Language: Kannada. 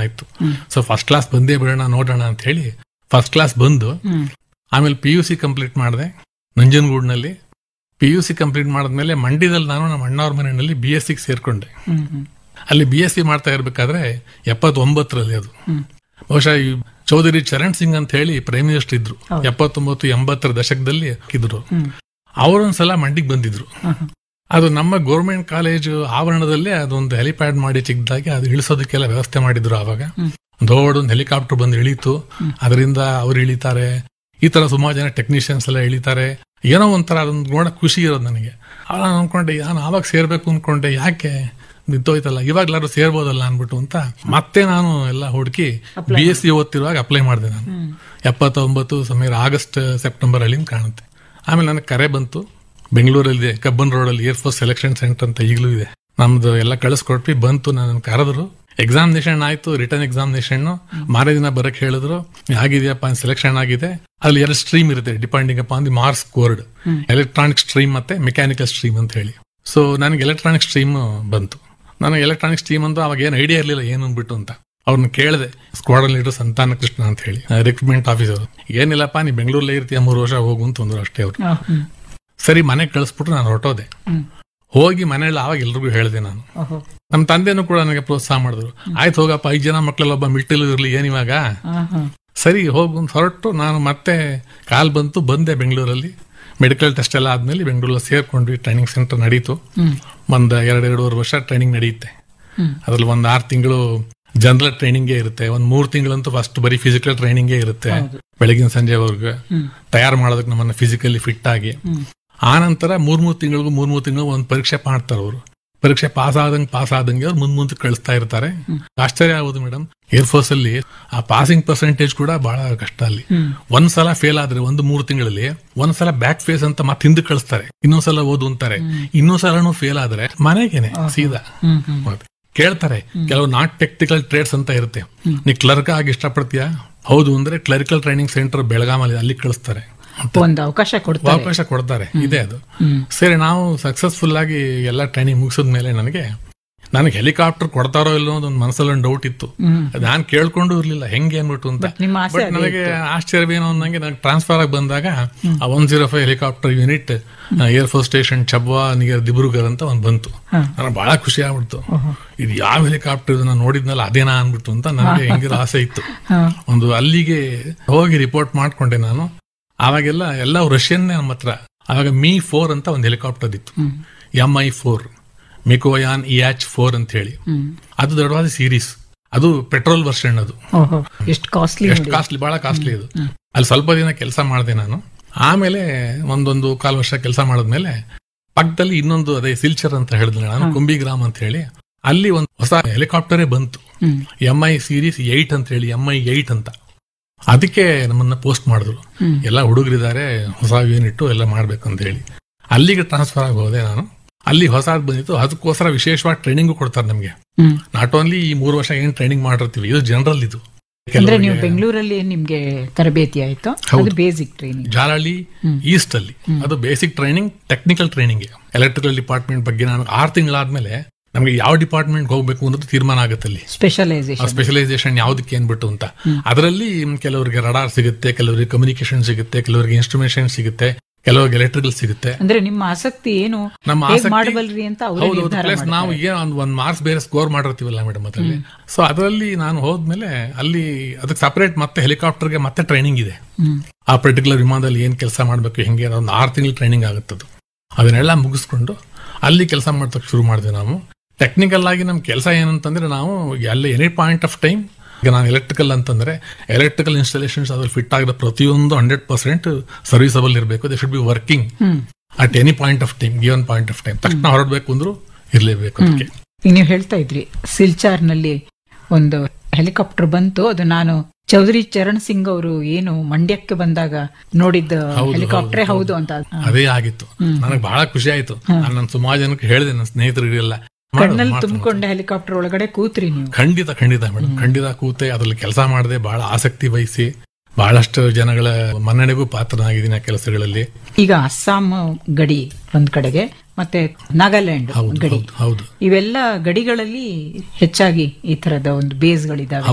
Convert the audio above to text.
ಆಯ್ತು ಸೊ ಫಸ್ಟ್ ಕ್ಲಾಸ್ ಬಂದೇ ಬಿಡೋಣ ನೋಡೋಣ ಅಂತ ಹೇಳಿ ಫಸ್ಟ್ ಕ್ಲಾಸ್ ಬಂದು ಹ್ಮ್ ಆಮೇಲೆ ಪಿ ಯು ಸಿ ಕಂಪ್ಲೀಟ್ ಮಾಡಿದೆ ನಂಜನಗೂಡ್ನಲ್ಲಿ ಪಿ ಯು ಸಿ ಕಂಪ್ಲೀಟ್ ಮಾಡಿದ್ಮೇಲೆ ಮಂಡ್ಯದಲ್ಲಿ ನಾನು ನಮ್ಮ ಅಣ್ಣವ್ರ ಮನೆಯಲ್ಲಿ ಬಿ ಎಸ್ ಸಿ ಸೇರ್ಕೊಂಡೆ ಹ್ಮ್ ಹ್ಮ್ ಅಲ್ಲಿ ಬಿ ಎಸ್ ಸಿ ಮಾಡ್ತಾ ಇರ್ಬೇಕಾದ್ರೆ ಎಪ್ಪತ್ತೊಂಬತ್ತರಲ್ಲಿ ಅದು ಹ್ಮ್ ಬಹುಶಃ ಈ ಚೌಧರಿ ಚರಣ್ ಸಿಂಗ್ ಅಂತ ಹೇಳಿ ಪ್ರೈಮ್ ಮಿನಿಸ್ಟರ್ ಇದ್ರು ಎಪ್ಪತ್ತೊಂಬತ್ತು ಎಂಬತ್ತರ ದಶಕದಲ್ಲಿ ಇದ್ರು ಹ್ಮ್ ಅವರೊಂದ್ಸಲ ಮಂಡಿಗೆ ಬಂದಿದ್ರು ಹ್ಮ್ ಹ್ಮ್. ಅದು ನಮ್ಮ ಗೌರ್ಮೆಂಟ್ ಕಾಲೇಜು ಆವರಣದಲ್ಲೇ ಅದೊಂದು ಹೆಲಿಪ್ಯಾಡ್ ಮಾಡಿ ಚಿಕ್ಕದಾಗಿ ಅದು ಇಳಿಸೋದಕ್ಕೆಲ್ಲ ವ್ಯವಸ್ಥೆ ಮಾಡಿದ್ರು ಆವಾಗ ದೊಡ್ಡ ಒಂದು ಹೆಲಿಕಾಪ್ಟರ್ ಬಂದು ಇಳೀತು ಅದರಿಂದ ಅವ್ರು ಇಳಿತಾರೆ ಈ ತರ ಸುಮಾರು ಜನ ಟೆಕ್ನಿಷಿಯನ್ಸ್ ಎಲ್ಲ ಇಳಿತಾರೆ ಏನೋ ಒಂಥರ ಅದೊಂದು ನೋಡಕ್ ಖುಷಿ ಇರೋದು ನನಗೆ ಆಗ ನಾನು ಅನ್ಕೊಂಡೆ ನಾನು ಆವಾಗ ಸೇರ್ಬೇಕು ಅನ್ಕೊಂಡೆ ಯಾಕೆ ನಿಂತೋಯ್ತಲ್ಲ ಇವಾಗ್ಲಾರು ಸೇರ್ಬೋದಲ್ಲ ಅನ್ಬಿಟ್ಟು ಅಂತ ಮತ್ತೆ ನಾನು ಎಲ್ಲ ಹುಡುಕಿ ಬಿ ಎಸ್ ಸಿ ಓದ್ತಿರುವಾಗ ಅಪ್ಲೈ ಮಾಡಿದೆ ನಾನು ಎಪ್ಪತ್ತೊಂಬತ್ತು ಸಮಯ ಆಗಸ್ಟ್ ಸೆಪ್ಟೆಂಬರ್ ಅಲ್ಲಿ ಕಾಣುತ್ತೆ ಆಮೇಲೆ ನನಗೆ ಕರೆ ಬಂತು ಬೆಂಗಳೂರಲ್ಲಿ ಕಬ್ಬನ್ ರೋಡಲ್ಲಿ ಏರ್ ಫೋರ್ಸ್ ಸೆಲೆಕ್ಷನ್ ಸೆಂಟರ್ ಅಂತ ಈಗಲೂ ಇದೆ ನಮ್ದು ಎಲ್ಲ ಕಳಿಸ್ಕೊಟ್ವಿ ಬಂತು ನನ್ನ ಕರೆದ್ರು ಎಕ್ಸಾಮಿನೇಷನ್ ಆಯ್ತು ರಿಟರ್ನ್ ಎಕ್ಸಾಮಿನೇಷನ್ ಮಾರೇ ದಿನ ಬರಕ್ ಹೇಳಿದ್ರು ಆಗಿದೆಯಪ್ಪ ಸೆಲೆಕ್ಷನ್ ಆಗಿದೆ ಅಲ್ಲಿ ಎರಡು ಸ್ಟ್ರೀಮ್ ಇರುತ್ತೆ depending upon the marks scored electronic stream ಮತ್ತೆ ಮೆಕ್ಯಾನಿಕಲ್ ಸ್ಟ್ರೀಮ್ ಅಂತ ಹೇಳಿ ಸೊ ನನಗೆ ಎಲೆಕ್ಟ್ರಾನಿಕ್ ಸ್ಟ್ರೀಮ್ ಬಂತು ನನಗೆ ಎಲೆಕ್ಟ್ರಾನಿಕ್ ಸ್ಟ್ರೀಮ್ ಅಂತ ಅವಾಗ ಏನು ಐಡಿಯಾ ಇರಲಿಲ್ಲ ಏನು ಅಂದ್ಬಿಟ್ಟು ಅಂತ ಅವ್ರನ್ನ ಕೇಳಿದೆ ಸ್ಕ್ವಾಡನ್ ಲೀಡರ್ ಸಂತಾನ ಕೃಷ್ಣ ಅಂತ ಹೇಳಿ ರಿಕ್ರೂಟ್ಮೆಂಟ್ ಆಫೀಸರ್ ಏನಿಲ್ಲಪ್ಪ ನೀ ಬೆಂಗಳೂರಲ್ಲೇ ಇರ್ತೀಯ ಮೂರು ವರ್ಷ ಹೋಗು ಅಂತ ಅಂದ್ರು ಅಷ್ಟೇ ಅವ್ರು ಆ, ಹ್ಮ್ ಸರಿ ಮನೆಗೆ ಕಳಿಸ್ಬಿಟ್ರು ನಾನು ಹೊರಟೋದೆ ಹ್ಮ್ ಹೋಗಿ ಮನೇಲಿ ಆವಾಗ ಎಲ್ರಿಗೂ ಹೇಳಿದೆ ನಾನು ಓಹೋ ನಮ್ಮ ತಂದೆನೂ ಕೂಡ ನನಗೆ ಪ್ರೋತ್ಸಾಹ ಮಾಡಿದ್ರು ಆಯ್ತು ಹೋಗಪ್ಪ ಐದು ಜನ ಮಕ್ಕಳೆಲ್ಲ ಒಬ್ಬ ಮಿಲ್ಟಲ್ ಇರ್ಲಿ ಏನಿವಾಗ ಆ, ಹಾ ಸರಿ ಹೋಗು ಅಂತ ಹೊರಟು ನಾನು ಮತ್ತೆ ಕಾಲ್ ಬಂತು ಬಂದೆ ಬೆಂಗಳೂರಲ್ಲಿ ಮೆಡಿಕಲ್ ಟೆಸ್ಟ್ ಎಲ್ಲ ಆದ್ಮೇಲೆ ಬೆಂಗಳೂರಲ್ಲಿ ಸೇರ್ಕೊಂಡ್ವಿ ಟ್ರೈನಿಂಗ್ ಸೆಂಟರ್ ನಡೀತು ಹ್ಮ್ ಒಂದ್ ಎರಡು ಎರಡೂವರೆ ವರ್ಷ ಟ್ರೈನಿಂಗ್ ನಡೆಯುತ್ತೆ ಹ್ಮ್ ಅದ್ರಲ್ಲಿ ಒಂದ್ ಆರು ತಿಂಗಳು ಜನರಲ್ ಟ್ರೈನಿಂಗೇ ಇರುತ್ತೆ ಒಂದ್ ಮೂರ್ ತಿಂಗಳಂತೂ ಫಸ್ಟ್ ಬರೀ ಫಿಸಿಕಲ್ ಟ್ರೈನಿಂಗೇ ಇರುತ್ತೆ ಬೆಳಗಿನ ಸಂಜೆವರೆಗೂ ಹ್ಮ್ ತಯಾರು ಮಾಡೋದಕ್ಕೆ ನಮ್ಮನ್ನ ಫಿಸಿಕಲಿ ಫಿಟ್ ಆಗಿ ಹ್ಮ್ ಆ ನಂತರ ಮೂರ್ ಮೂರ್ ತಿಂಗಳಿಗೂ ಮೂರ್ ಮೂರ್ ತಿಂಗಳು ಒಂದು ಪರೀಕ್ಷೆ ಮಾಡ್ತಾರೆ ಅವರು ಪರೀಕ್ಷೆ ಪಾಸ್ ಆದಂಗೆ ಪಾಸ್ ಆದಂಗೆ ಅವ್ರು ಮುಂದ್ ಮುಂದೆ ಕಳಿಸ್ತಾ ಇರ್ತಾರೆ ಆಶ್ಚರ್ಯ ಆಗೋದು ಮೇಡಮ್ ಏರ್ ಫೋರ್ಸ್ ಅಲ್ಲಿ ಆ ಪಾಸಿಂಗ್ ಪರ್ಸೆಂಟೇಜ್ ಕೂಡ ಬಹಳ ಕಷ್ಟ ಅಲ್ಲಿ ಹ್ಮ್ ಒಂದ್ಸಲ ಫೇಲ್ ಆದ್ರೆ ಒಂದು ಮೂರು ತಿಂಗಳಲ್ಲಿ ಒಂದ್ಸಲ ಬ್ಯಾಕ್ ಫೇಸ್ ಅಂತ ಮತ್ತೆ ಹಿಂದೆ ಕಳಿಸ್ತಾರೆ ಇನ್ನೊಂದ್ಸಲ ಓದು ಅಂತಾರೆ ಇನ್ನೊಂದ್ಸಲನು ಫೇಲ್ ಆದ್ರೆ ಮನೆಗೇನೆ ಸೀದಾ ಹ್ಮ್ ಹ್ಮ್ ಮತ್ತೆ ಕೇಳ್ತಾರೆ ಕೆಲವು ನಾಟ್ ಟೆಕ್ನಿಕಲ್ ಟ್ರೇಡ್ಸ್ ಅಂತ ಇರುತ್ತೆ ನೀ ಕ್ಲರ್ಕ್ ಆಗಿ ಇಷ್ಟಪಡ್ತೀಯಾ ಹೌದು ಅಂದ್ರೆ ಕ್ಲರಿಕಲ್ ಟ್ರೈನಿಂಗ್ ಸೆಂಟರ್ ಬೆಳಗಾಮಲ್ಲಿ ಅಲ್ಲಿ ಕಳಿಸ್ತಾರೆ ಒಂದು ಅವಕಾಶ ಕೊಡ್ತಾರೆ ಅವಕಾಶ ಕೊಡ್ತಾರೆ ಇದೆ ಅದು ಹ್ಮ್ ಸರಿ ನಾವು ಸಕ್ಸಸ್ಫುಲ್ ಆಗಿ ಎಲ್ಲ ಟ್ರೈನಿಂಗ್ ಮುಗಿಸಿದ ಮೇಲೆ ನನಗೆ ನನಗೆ ಹೆಲಿಕಾಪ್ಟರ್ ಕೊಡ್ತಾರೋ ಇಲ್ಲೋ ಅಂತ ಒಂದು ಮನಸ್ಸಲ್ಲಿ ಒಂದು ಡೌಟ್ ಇತ್ತು ಹ್ಮ್ ನಾನು ಕೇಳ್ಕೊಂಡು ಇರ್ಲಿಲ್ಲ ಹೆಂಗೆ ಅನ್ಬಿಟ್ಟು ಅಂತ ನಿಮ್ಮ ಆಸೆ ಬಟ್ ನನಗೆ ಆಶ್ಚರ್ಯವೇನೋ ಅನ್ನಂಗೆ ನನಗೆ ಟ್ರಾನ್ಸ್ಫರ್ ಆಗಿ ಬಂದಾಗ ಆ one zero five helicopter unit air force station Chabua near Dibrugarh ಅಂತ ಒಂದು ಬಂತು ಹಾ. ನನಗೆ ಬಹಳ ಖುಷಿ ಆಗ್ಬಿಡ್ತು ಇದು ಯಾವ ಹೆಲಿಕಾಪ್ಟರ್ ನಾನು ನೋಡಿದ್ನಲ್ಲ ಅದೇನಾ ಅನ್ಬಿಟ್ಟು ಅಂತ ನನಗೆ ಹೆಂಗಿರೋ ಆಸೆ ಇತ್ತು ಹಾ ಒಂದು ಅಲ್ಲಿಗೆ ಹೋಗಿ ರಿಪೋರ್ಟ್ ಮಾಡ್ಕೊಂಡೆ ನಾನು ಆವಾಗೆಲ್ಲ ಎಲ್ಲ ರಷ್ಯನ್ ನಮ್ಮ ಹತ್ರ ಆವಾಗ ಮೀ ಫೋರ್ ಅಂತ ಒಂದು ಹೆಲಿಕಾಪ್ಟರ್ ಇತ್ತು ಹ್ಮ್ M I four Mikoyan H four ಅಂತ ಹೇಳಿ ಹ್ಮ್ ಅದು ದೊಡ್ಡವಾದ ಸೀರೀಸ್ ಅದು ಪೆಟ್ರೋಲ್ ವರ್ಷನ್ ಅದು ಓಹೋ ಎಷ್ಟು ಕಾಸ್ಟ್ಲಿ ಎಷ್ಟು ಕಾಸ್ಟ್ಲಿ ಬಹಳ ಕಾಸ್ಟ್ಲಿ ಅದು ಅಲ್ಲಿ ಸ್ವಲ್ಪ ದಿನ ಕೆಲಸ ಮಾಡಿದೆ ನಾನು ಆಮೇಲೆ ಒಂದೊಂದು ಕಾಲು ವರ್ಷ ಕೆಲಸ ಮಾಡಿದ್ಮೇಲೆ ಪಕ್ಕದಲ್ಲಿ ಇನ್ನೊಂದು ಅದೇ ಸಿಲ್ಚರ್ ಅಂತ ಹೇಳಿದ್ನಲ್ಲ ನಾನು ಕುಂಬಿಗ್ರಾಮ್ ಅಂತ ಹೇಳಿ ಅಲ್ಲಿ ಒಂದು ಹೊಸ ಹೆಲಿಕಾಪ್ಟರೇ ಬಂತು ಹ್ಮ್ ಎಂ ಐ ಸೀರೀಸ್ ಏಟ್ ಅಂತ ಹೇಳಿ ಎಂ ಐ ಏಟ್ ಅಂತ ಅದಕ್ಕೆ ನಮ್ಮನ್ನ ಪೋಸ್ಟ್ ಮಾಡಿದ್ರು ಹ್ಮ್. ಎಲ್ಲ ಹುಡುಗರಿದ್ದಾರೆ ಹೊಸ ಯೂನಿಟ್ ಎಲ್ಲ ಮಾಡ್ಬೇಕು ಅಂತ ಹೇಳಿ ಅಲ್ಲಿಗೆ ಟ್ರಾನ್ಸ್ಫರ್ ಆಗಿ ಹೋದೆ ನಾನು ಅಲ್ಲಿ ಹೊಸದ್ ಬಂದಿತ್ತು ಅದಕ್ಕೋಸ್ಕರ ವಿಶೇಷವಾಗಿ ಟ್ರೈನಿಂಗು ಕೊಡ್ತಾರೆ ನಮಗೆ ಹ್ಮ್ ನಾಟ್ ಓನ್ಲಿ ಈ ಮೂರು ವರ್ಷ ಏನ್ ಟ್ರೈನಿಂಗ್ ಮಾಡಿರ್ತೀವಿ ಇದು ಜನರಲ್ ಇದು ಅಂದ್ರೆ ಕೆಲವರಿಗೆ ನೀವು ಬೆಂಗಳೂರಲ್ಲಿ ನಿಮ್ಗೆ ತರಬೇತಿ ಆಯ್ತು ಅದು ಬೇಸಿಕ್ ಟ್ರೈನಿಂಗ್ ಜಾಲಹಳ್ಳಿ ಈಸ್ಟ್ ಅಲ್ಲಿ ಅದು basic training technical training electrical department ಬಗ್ಗೆ ನಾನು ಆರು ತಿಂಗಳಾದ್ಮೇಲೆ ನಮಗೆ ಯಾವ ಡಿಪಾರ್ಟ್ಮೆಂಟ್ ಹೋಗ್ಬೇಕು ಅನ್ನೋದು ತೀರ್ಮಾನ ಆಗುತ್ತೆ ಅಲ್ಲಿ ಸ್ಪೆಷಲೈಸೇಷನ್ ಸ್ಪೆಷಲೈಸೇಷನ್ ಯಾವ್ದಕ್ಕೆ ಅನ್ಬಿಟ್ಟು ಅಂತ ಅದರಲ್ಲಿ ಕೆಲವರಿಗೆ ರಡಾರ್ ಸಿಗುತ್ತೆ ಕೆಲವರಿಗೆ ಕಮ್ಯುನಿಕೇಶನ್ ಸಿಗುತ್ತೆ ಕೆಲವರಿಗೆ ಇನ್ಸ್ಟ್ರುಮೇಷನ್ ಸಿಗುತ್ತೆ ಕೆಲವರಿಗೆ ಎಲೆಕ್ಟ್ರಿಕಲ್ ಸಿಗುತ್ತೆ ಅಂದ್ರೆ ನಿಮ್ಮ ಆಸಕ್ತಿ ಏನು ನಮ್ಮ ಹೇಗ್ ಆಸಕ್ತಿ ಮಾಡಬಲ್ರಿ ಅಂತ ಅವರೇ ಹೌದು ನಿರ್ಧಾರ ಪ್ಲಸ್ ನಾವು ಏನ್ ಒಂದ್ ಒಂದ್ ಮಾರ್ಕ್ಸ್ ಬೇರೆ ಸ್ಕೋರ್ ಮಾಡಿರ್ತೀವಲ್ಲ ಮೇಡಮ್ ಅದರಲ್ಲಿ ಸೊ ಅದರಲ್ಲಿ ನಾನು ಹೋದ್ಮೇಲೆ ಅಲ್ಲಿ ಅದಕ್ಕೆ ಸಪರೇಟ್ ಮತ್ತೆ ಹೆಲಿಕಾಪ್ಟರ್ಗೆ ಮತ್ತೆ ಟ್ರೈನಿಂಗ್ ಇದೆ ಹ್ಮ್ ಆ ಪರ್ಟಿಕ್ಯುಲರ್ ವಿಮಾನದಲ್ಲಿ ಏನ್ ಕೆಲಸ ಮಾಡಬೇಕು ಹೆಂಗೆ ಒಂದು ಆರು ತಿಂಗಳು ಟ್ರೈನಿಂಗ್ ಆಗುತ್ತದು ಅದನ್ನೆಲ್ಲ ಮುಗಿಸ್ಕೊಂಡು ಅಲ್ಲಿ ಕೆಲಸ ಮಾಡ್ತಕ್ಕೆ ಶುರು ಮಾಡಿದೆ ನಾವು ಟೆಕ್ನಿಕಲ್ ಆಗಿ ನಮ್ ಕೆಲಸ ಏನಂತಂದ್ರೆ ನಾವು ಎಲ್ಲ ಎನಿ ಪಾಯಿಂಟ್ ಆಫ್ ಟೈಮ್ ಈಗ ನಾನು ಎಲೆಕ್ಟ್ರಿಕಲ್ ಅಂತಂದ್ರೆ ಎಲೆಕ್ಟ್ರಿಕಲ್ ಇನ್ಸ್ಟಾಲೇಷನ್ಸ್ ಅದ್ರಲ್ಲಿ ಫಿಟ್ ಆಗಿದ ಪ್ರತಿಯೊಂದು ಹಂಡ್ರೆಡ್ ಪರ್ಸೆಂಟ್ ಸರ್ವಿಸಬಲ್ ಇರಬೇಕು they should be working hmm at any point of time given point of time ತಕ್ಷಣ ಹೊರಡ್ಬೇಕು ಅಂದ್ರೂ ಇರ್ಲೇಬೇಕು ಅದಕ್ಕೆ ಈಗ ನೀವು ಹೇಳ್ತಾ ಇದ್ರಿ ಸಿಲ್ಚಾರ್ನಲ್ಲಿ ಒಂದು ಹೆಲಿಕಾಪ್ಟರ್ ಬಂತು ಅದು ನಾನು ಚೌಧರಿ ಚರಣ್ ಸಿಂಗ್ ಅವರು ಏನು ಮಂಡ್ಯಕ್ಕೆ ಬಂದಾಗ ನೋಡಿದ್ದ ಹೌದು, ಹೆಲಿಕಾಪ್ಟರೇ ಹೌದು, ಹೌದು ಅಂತ ಅದೇ ಆಗಿತ್ತು ನನಗೆ ಬಹಳ ಖುಷಿ ಆಯ್ತು ನಾನು ನನ್ನ ಸುಮಾರು ಜನಕ್ಕೆ ಹೇಳಿದೆ ನನ್ನ ಸ್ನೇಹಿತರಿಗೆಲ್ಲ ಮಾಡು, ಕಣ್ಣಲ್ಲಿ ಮಾಡ್ತೀನಿ. ತುಂಬಿಕೊಂಡ ಹೆಲಿಕಾಪ್ಟರ್ ಒಳಗಡೆ ಕೂತ್ರಿ ನೀವು ಖಂಡಿತ ಖಂಡಿತ ಮೇಡಮ್ ಖಂಡಿತ ಕೂತೆ ಅದ್ರಲ್ಲಿ ಕೆಲಸ ಮಾಡದೆ ಬಹಳ ಆಸಕ್ತಿ ವಹಿಸಿ ಬಹಳಷ್ಟು ಜನಗಳ ಮನ್ನಣೆಗೂ ಪಾತ್ರನಾಗಿದ್ದೀನಿ ಆ ಕೆಲಸಗಳಲ್ಲಿ ಈಗ ಅಸ್ಸಾಂ ಗಡಿ ಒಂದ್ ಕಡೆಗೆ ಮತ್ತೆ ನಾಗಾಲ್ಯಾಂಡ್ ಹೌದು ಗಡಿ ಹೌದು ಹೌದು ಇವೆಲ್ಲ ಗಡಿಗಳಲ್ಲಿ ಹೆಚ್ಚಾಗಿ ಈ ತರದ ಒಂದು ಬೇಸ್ಗಳಿದಾವೆ